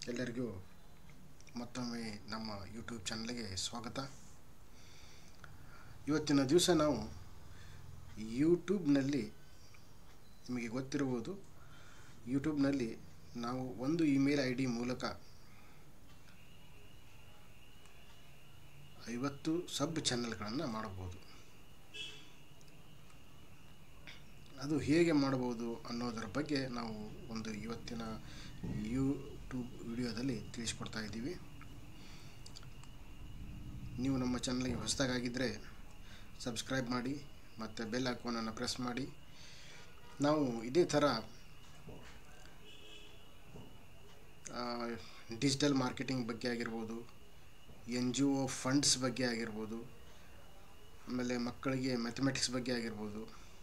ಎಲ್ಲರಿಗೂ ಮತ್ತೊಮ್ಮೆ ನಮ್ಮ ಯೂಟ್ಯೂಬ್ ಚಾನಲ್ಗೆ ಸ್ವಾಗತ ಇವತ್ತಿನ ದಿವಸ ನಾವು ಯೂಟ್ಯೂಬ್ನಲ್ಲಿ ನಿಮಗೆ ಗೊತ್ತಿರುವುದು ಯೂಟ್ಯೂಬ್ನಲ್ಲಿ ನಾವು ಒಂದು ಇಮೇಲ್ ಐ ಡಿ ಮೂಲಕ ಐವತ್ತು ಸಬ್ ಚಾನೆಲ್ಗಳನ್ನು ಮಾಡಬಹುದು ಅದು ಹೇಗೆ ಮಾಡಬಹುದು ಅನ್ನೋದರ ಬಗ್ಗೆ ನಾವು ಒಂದು ಇವತ್ತಿನ ಯೂಟ್ಯೂಬ್ ವಿಡಿಯೋದಲ್ಲಿ ತಿಳಿಸ್ಕೊಡ್ತಾ ಇದ್ದೀವಿ ನೀವು ನಮ್ಮ ಚಾನಲ್ಗೆ ಹೊಸದಾಗಿದ್ದರೆ ಸಬ್ಸ್ಕ್ರೈಬ್ ಮಾಡಿ ಮತ್ತು ಬೆಲ್ ಐಕಾನನ್ನು ಪ್ರೆಸ್ ಮಾಡಿ ನಾವು ಇದೇ ಥರ ಡಿಜಿಟಲ್ ಮಾರ್ಕೆಟಿಂಗ್ ಬಗ್ಗೆ ಆಗಿರ್ಬೋದು ಎನ್ ಜಿ ಒ ಫಂಡ್ಸ್ ಬಗ್ಗೆ ಆಗಿರ್ಬೋದು ಆಮೇಲೆ ಮಕ್ಕಳಿಗೆ ಮ್ಯಾಥಮೆಟಿಕ್ಸ್ ಬಗ್ಗೆ ಆಗಿರ್ಬೋದು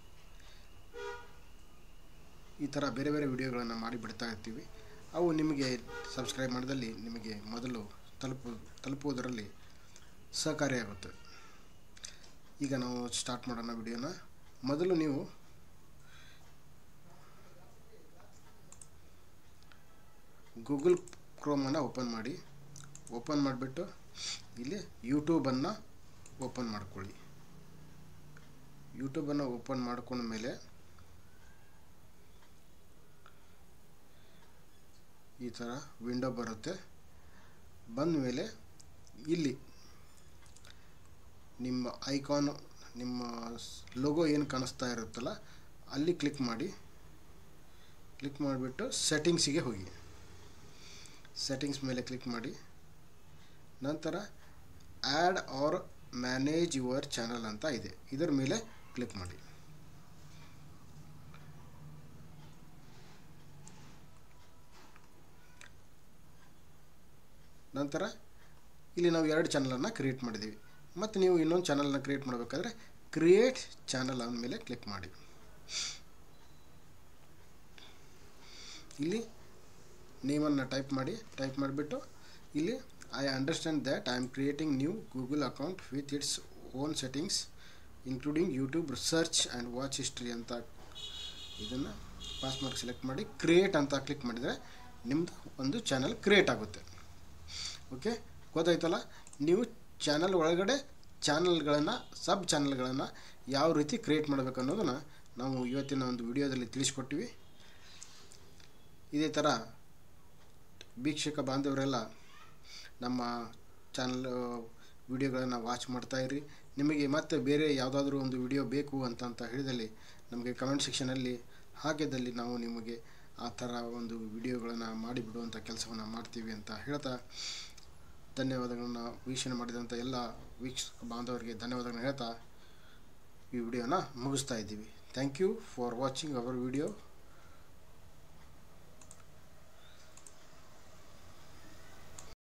ಈ ಥರ ಬೇರೆ ಬೇರೆ ವಿಡಿಯೋಗಳನ್ನು ಮಾಡಿ ಬಿಡ್ತಾ ಇರ್ತೀವಿ ಅವು ನಿಮಗೆ ಸಬ್ಸ್ಕ್ರೈಬ್ ಮಾಡಿದಲ್ಲಿ ನಿಮಗೆ ಮೊದಲು ತಲುಪು ತಲುಪುವುದರಲ್ಲಿ ಸಹಕಾರಿಯಾಗುತ್ತೆ ಈಗ ನಾವು ಸ್ಟಾರ್ಟ್ ಮಾಡೋಣ ವಿಡಿಯೋನ ಮೊದಲು ನೀವು ಗೂಗಲ್ ಕ್ರೋಮನ್ನು ಓಪನ್ ಮಾಡಿ ಓಪನ್ ಮಾಡಿಬಿಟ್ಟು ಇಲ್ಲಿ ಯೂಟ್ಯೂಬನ್ನು ಓಪನ್ ಮಾಡ್ಕೊಳ್ಳಿ ಯೂಟ್ಯೂಬನ್ನು ಓಪನ್ ಮಾಡ್ಕೊಂಡ ಮೇಲೆ ಈ ಥರ ವಿಂಡೋ ಬರುತ್ತೆ ಬಂದ ಮೇಲೆ ಇಲ್ಲಿ ನಿಮ್ಮ ಐಕಾನ್ ನಿಮ್ಮ ಲೋಗೋ ಏನು ಕಾಣಿಸ್ತಾ ಇರುತ್ತಲ್ಲ ಅಲ್ಲಿ ಕ್ಲಿಕ್ ಮಾಡಿ ಕ್ಲಿಕ್ ಮಾಡಿಬಿಟ್ಟು ಸೆಟ್ಟಿಂಗ್ಸಿಗೆ ಹೋಗಿ ಸೆಟ್ಟಿಂಗ್ಸ್ ಮೇಲೆ ಕ್ಲಿಕ್ ಮಾಡಿ ನಂತರ add or manage your channel ಅಂತ ಇದೆ ಇದರ ಮೇಲೆ ಕ್ಲಿಕ್ ಮಾಡಿ ನಂತರ ಇಲ್ಲಿ ನಾವು ಎರಡು ಚಾನಲನ್ನು ಕ್ರಿಯೇಟ್ ಮಾಡಿದ್ದೀವಿ ಮತ್ತು ನೀವು ಇನ್ನೊಂದು ಚಾನಲನ್ನು ಕ್ರಿಯೇಟ್ ಮಾಡಬೇಕಾದ್ರೆ ಕ್ರಿಯೇಟ್ ಚಾನಲ್ ಅಂದಮೇಲೆ ಕ್ಲಿಕ್ ಮಾಡಿ ಇಲ್ಲಿ ನೇಮನ್ನು ಟೈಪ್ ಮಾಡಿ ಟೈಪ್ ಮಾಡಿಬಿಟ್ಟು ಇಲ್ಲಿ I understand that I am creating new Google account with its own settings including YouTube search and watch history ಅಂತ ಇದನ್ನು ಪಾಸ್ ಮಾರ್ಕ್ ಸೆಲೆಕ್ಟ್ ಮಾಡಿ ಕ್ರಿಯೇಟ್ ಅಂತ ಕ್ಲಿಕ್ ಮಾಡಿದರೆ ನಿಮ್ಮದು ಒಂದು ಚಾನಲ್ ಕ್ರಿಯೇಟ್ ಆಗುತ್ತೆ ಓಕೆ ಗೊತ್ತಾಯ್ತಲ್ಲ ನೀವು ಚಾನಲ್ ಒಳಗಡೆ ಚಾನಲ್ಗಳನ್ನು ಸಬ್ ಚಾನಲ್ಗಳನ್ನು ಯಾವ ರೀತಿ ಕ್ರಿಯೇಟ್ ಮಾಡಬೇಕು ಅನ್ನೋದನ್ನು ನಾವು ಇವತ್ತಿನ ಒಂದು ವಿಡಿಯೋದಲ್ಲಿ ತಿಳಿಸ್ಕೊಟ್ಟಿವಿ ಇದೇ ಥರ ವೀಕ್ಷಕ ಬಾಂಧವರೆಲ್ಲ ನಮ್ಮ ಚಾನಲ್ ವಿಡಿಯೋಗಳನ್ನು ವಾಚ್ ಮಾಡ್ತಾಯಿರಿ ನಿಮಗೆ ಮತ್ತೆ ಬೇರೆ ಯಾವುದಾದ್ರೂ ಒಂದು ವಿಡಿಯೋ ಬೇಕು ಅಂತ ಅಂತ ಹೇಳಿದಲ್ಲಿ ನಮಗೆ ಕಮೆಂಟ್ ಸೆಕ್ಷನಲ್ಲಿ ಹಾಕಿದಲ್ಲಿ ನಾವು ನಿಮಗೆ ಆ ಥರ ಒಂದು ವಿಡಿಯೋಗಳನ್ನು ಮಾಡಿಬಿಡುವಂಥ ಕೆಲಸವನ್ನು ಮಾಡ್ತೀವಿ ಅಂತ ಹೇಳ್ತಾ ಧನ್ಯವಾದಗಳನ್ನ ವೀಕ್ಷಣೆ ಮಾಡಿದಂಥ ಎಲ್ಲ ವೀಕ್ಷಕ ಬಾಂಧವರಿಗೆ ಧನ್ಯವಾದಗಳನ್ನ ಹೇಳ್ತಾ ಈ ವಿಡಿಯೋನ ಮುಗಿಸ್ತಾ ಇದ್ದೀವಿ thank you for watching our video